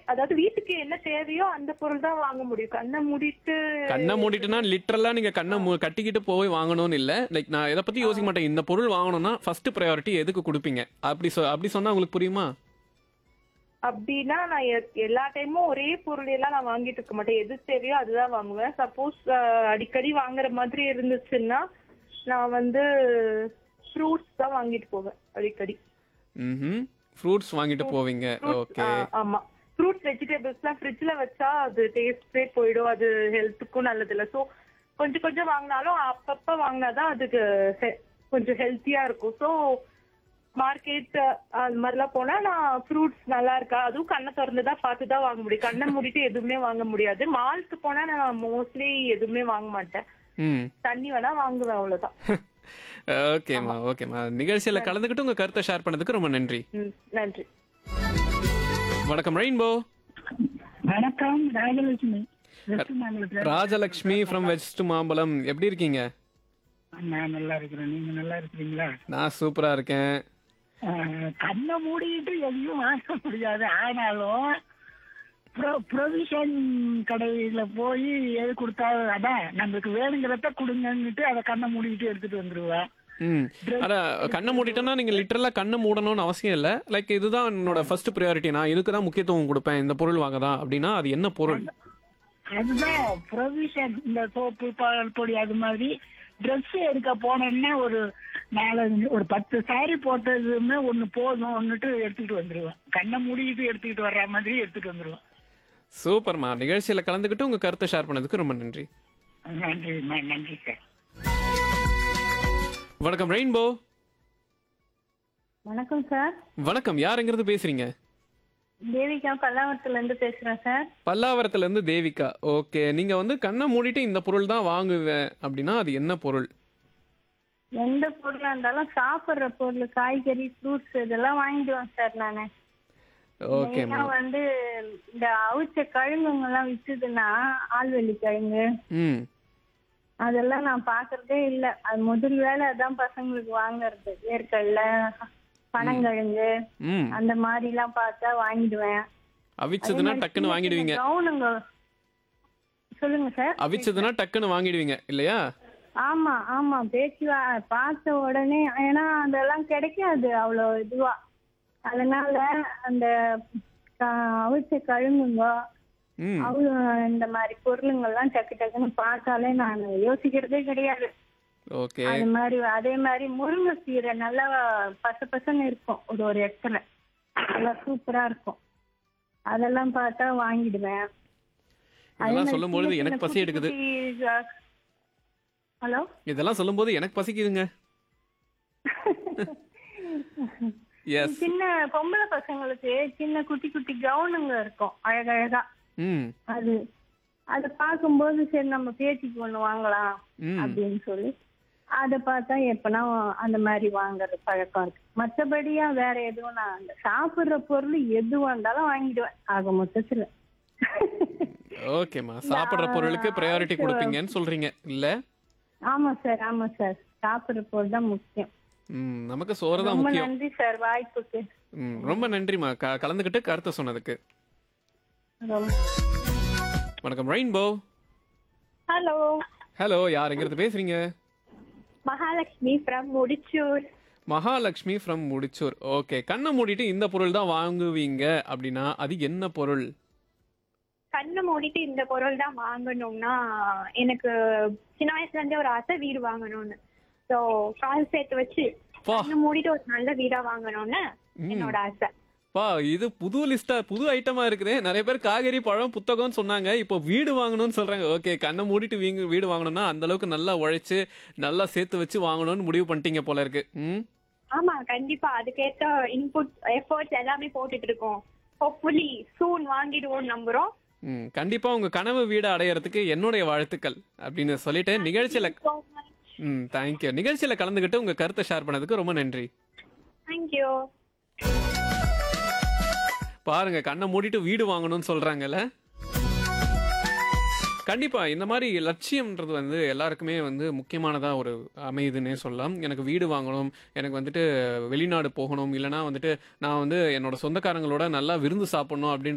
அதாவது வீட்டுக்கு என்ன தேவையோ அந்த பொருள் தான் வாங்க முடியும் கண்ணை மூடிட்டு கண்ணை மூடிட்டுனா லிட்டரலா நீங்க கண்ணை மூ- கட்டிக்கிட்டு போய் வாங்கணும்னு இல்ல லைக் நான் இதை பத்தி யோசிக்க மாட்டேன் இந்த பொருள் வாங்கணும்னா ஃபர்ஸ்ட் ப்ரையாரிட்டி எதுக்கு கொடுப்பீங்க அப்படி சொ அப்படி சொன்னா உங்களுக்கு புரியுமா அப்படின்னா நான் எ- எல்லா டைமும் ஒரே பொருள் எல்லாம் நான் வாங்கிட்டு இருக்க மாட்டேன் எது தேவையோ அதுதான் வாங்குவேன் சப்போஸ் அடிக்கடி வாங்குற மாதிரி இருந்துச்சுன்னா நான் வந்து ஃப்ரூட்ஸ் தான் வாங்கிட்டு போவேன் அடிக்கடி ம் ஃப்ரூட்ஸ் வாங்கிட்டு போவீங்க Fruits, ஓகே ஆ, ஆமா ஃப்ரூட்ஸ் வெஜிடபிள்ஸ்லாம் ஃப்ரிட்ஜ்ல வச்சா அது டேஸ்டே போயிடும் அது ஹெல்த்துக்கும் நல்லது இல்ல ஸோ கொஞ்சம் கொஞ்சம் வாங்கினாலும் அப்பப்ப வாங்கினாதான் அதுக்கு he- கொஞ்சம் ஹெல்த்தியா இருக்கும் ஸோ மார்க்கெட் அது மாதிரிலாம் போனா நான் ஃப்ரூட்ஸ் நல்லா இருக்கா அதுவும் கண்ணை திறந்து தான் பார்த்து தான் வாங்க முடியும் கண்ணை மூடிட்டு எதுவுமே வாங்க முடியாது மால்க்கு போனா நான் மோஸ்ட்லி எதுவுமே வாங்க மாட்டேன் ம் தண்ணி வேணா வாங்குவேன் அவ்வளவுதான் ஓகேம்மா ஓகேம்மா நிகழ்ச்சியில கலந்துக்கிட்டு உங்க கருத்தை ஷேர் பண்ணதுக்கு ரொம்ப நன்றி ம், நன்றி வணக்கம் ரெயின்போ வணக்கம் ராஜலட்சுமி வெஸ்ட் மாநிலத்துல ராஜலக்ஷ்மி ஃப்ரம் வெஸ்ட் மாம்பலம் எப்படி இருக்கீங்க நான் நல்லா இருக்கிறேன் நீங்க நல்லா இருக்கிறீங்களா நான் சூப்பரா இருக்கேன் ஆஹ், கண்ணை மூடிட்டு எதையும் வாங்க முடியாது ஆனாலும் ப்ரொவிஷன் கடையில போய் எது கொடுத்தாலும் அதான் நம்மளுக்கு வேணுங்கிறத கொடுங்கன்னுட்டு அதை கண்ணை மூடிட்டு எடுத்துட்டு வந்துருவேன் ம் அதான் கண்ணை மூடிட்டோம்னா நீங்க லிட்டரலா கண்ணை மூடணும்னு அவசியம் இல்ல லைக் இதுதான் என்னோட ஃபர்ஸ்ட் ப்ரையாரிட்டி நான் இதுக்கு தான் முக்கியத்துவம் கொடுப்பேன் இந்த பொருள் வாங்க தான் அப்படின்னா அது என்ன பொருள் அதுதான் ப்ரொவிஷன் இந்த சோப்பு பால் பொடி அது மாதிரி ட்ரெஸ் எடுக்க போனேன்னா ஒரு நாலஞ்சு ஒரு பத்து சாரி போட்டதுமே ஒண்ணு போதும் ஒன்னுட்டு எடுத்துக்கிட்டு வந்துருவேன் கண்ணை மூடிக்கிட்டு எடுத்துக்கிட்டு வர்ற மாதிரி எடுத்துட்டு வந்துருவேன் சூப்பர்மா நிகழ்ச்சியில கலந்துக்கிட்டு உங்க கருத்தை ஷேர் பண்ணதுக்கு ரொம்ப நன்றி நன்றி நன்றி சார் வணக்கம் ரெயின்போ வணக்கம் சார் வணக்கம் யாருங்கிறது பேசுறீங்க தேவிகா பல்லாவரத்துல இருந்து பேசுறேன் சார் பல்லாவரத்துல இருந்து தேவிகா ஓகே நீங்க வந்து கண்ணை மூடிட்டு இந்த பொருள் தான் வாங்குவேன் அப்படின்னா அது என்ன பொருள் எந்த பொருளா இருந்தாலும் சாப்பிடுற பொருள் காய்கறி ஃப்ரூட்ஸ் இதெல்லாம் வாங்கிடுவேன் சார் நானு ஓகேம்மா மெயினா வந்து இந்த அவிச்ச கழுங்குங்க எல்லாம் வித்துதுன்னா ஆள்வெள்ளி கிழங்கு ம் அதெல்லாம் நான் பாக்குறதே இல்ல அது முதல் வேலை அதான் பசங்களுக்கு வாங்குறது வேர்க்கடல பனங்கிழங்கு ம் அந்த மாதிரி எல்லாம் பார்த்தா வாங்கிடுவேன் அவிச்சதுன்னா டக்குன்னு வாங்கிடுவீங்க கவுனுங்க சொல்லுங்க சார் அவிச்சதுன்னா டக்குன்னு வாங்கிடுவீங்க இல்லையா ஆமா ஆமா பேச்சு வா- பார்த்த உடனே ஏன்னா அதெல்லாம் கிடைக்காது அவ்வளோ இதுவா அதனால அந்த க- அவிச்ச கழுங்குங்க ம் அவ்வளோ இந்த மாதிரி பொருளுங்கெல்லாம் டக்கு டக்குன்னு பார்த்தாலே நான் யோசிக்கிறதே கிடையாது ஓகே அது மாதிரி அதே மாதிரி முருங்கைக்கீரை நல்லா பச பசன்னு இருக்கும் ஒரு ஒரு இடத்துல நல்லா சூப்பரா இருக்கும் அதெல்லாம் பார்த்தா வாங்கிடுவேன் அதே இதெல்லாம் மாதிரி சொல்லும்பொழுது சின்ன எனக்கு சின்ன பசி குட்டி எடுக்குது குட்டி, அஹ், ஹலோ இதெல்லாம் சொல்லும்போது எனக்கு பசிக்குதுங்க எஸ் சின்ன பொம்பளை பசங்களுக்கு சின்ன குட்டி குட்டி கவுனுங்க இருக்கும் அழகழகா ம் அது அதை பார்க்கும்போது சரி நம்ம பேத்திக்கு ஒண்ணு வாங்கலாம் ம் அப்படின்னு சொல்லி அதை பார்த்தா எப்பனா அந்த மாதிரி வாங்குறது பழக்கம் இருக்கு மற்றபடியா வேற எதுவும் நான் அந்த சாப்பிடுற பொருள் எதுவா இருந்தாலும் வாங்கிடுவேன் ஆக மொத்தத்துல ஓகேம்மா சாப்பிடுற பொருளுக்கு ப்ரையாரிட்டி கொடுப்பீங்கன்னு சொல்றீங்க இல்ல ஆமா சார் ஆமா சார் சாப்பிடுற பொருள் தான் முக்கியம் ம் நமக்கு சோறு தான் ரொம்ப முக்கியம் நன்றி சார் வாய்ப்புக்கு ம் ரொம்ப நன்றிம்மா க- கலந்துக்கிட்டு கருத்தை சொன்னதுக்கு ரொம்ப வணக்கம் ரெயின்போ ஹலோ ஹலோ யாருங்கிறது பேசுறீங்க Mahalakshmi from Mudichur Mahalakshmi from Mudichur okay கண்ணை மூடிட்டு இந்த பொருள் தான் வாங்குவீங்க அப்படின்னா அது என்ன பொருள் கண்ணு மூடிட்டு இந்த பொருள் தான் வாங்கணும்னா எனக்கு சின்ன வயசுல இருந்தே ஒரு ஆசை வீடு வாங்கணும்னு சோ கால் சேர்த்து வச்சு பா கண்ணு மூடிட்டு ஒரு நல்ல வீடா வாங்கணும்னு ம். என்னோட ஆசை பா இது புது லிஸ்டா புது ஐட்டமா இருக்குதே நிறைய பேர் காய்கறி பழம் புத்தகம்னு சொன்னாங்க இப்போ வீடு வாங்கணும்னு சொல்றாங்க ஓகே கண்ணை மூடிட்டு வீங்க வீடு வாங்கணும்னா அந்த அளவுக்கு நல்லா உழைச்சு நல்லா சேர்த்து வச்சு வாங்கணும்னு முடிவு பண்ணிட்டீங்க போல இருக்கு ம் ஆமா கண்டிப்பா அதுக்கேத்த இன்புட் எஃபர்ட்ஸ் எல்லாமே போட்டுட்டு இருக்கோம் ஹோப்ஃபுல்லி சூன் வாங்கிடுவோம் நம்புறோம் ம் கண்டிப்பா உங்க கனவு வீடு அடையறதுக்கு என்னுடைய வாழ்த்துக்கள் அப்படின்னு சொல்லிட்டு நிகழ்ச்சியில So much. ம் தேங்க்யூ நிகழ்ச்சியில கலந்துக்கிட்டு உங்க கருத்தை ஷேர் பண்ணதுக்கு ரொம்ப நன்றி Thank you பாருங்க கண்ணை மூடிட்டு வீடு வாங்கணும்னு சொல்றாங்கல்ல கண்டிப்பா இந்த மாதிரி லட்சியம்ன்றது வந்து எல்லாருக்குமே வந்து முக்கியமானதா ஒரு அமையுதுன்னே சொல்லலாம் எனக்கு வீடு வாங்கணும் எனக்கு வந்துட்டு வெளிநாடு போகணும் இல்லைனா வந்துட்டு நான் வந்து என்னோட சொந்தக்காரங்களோட நல்லா விருந்து சாப்பிடணும் அப்படின்ற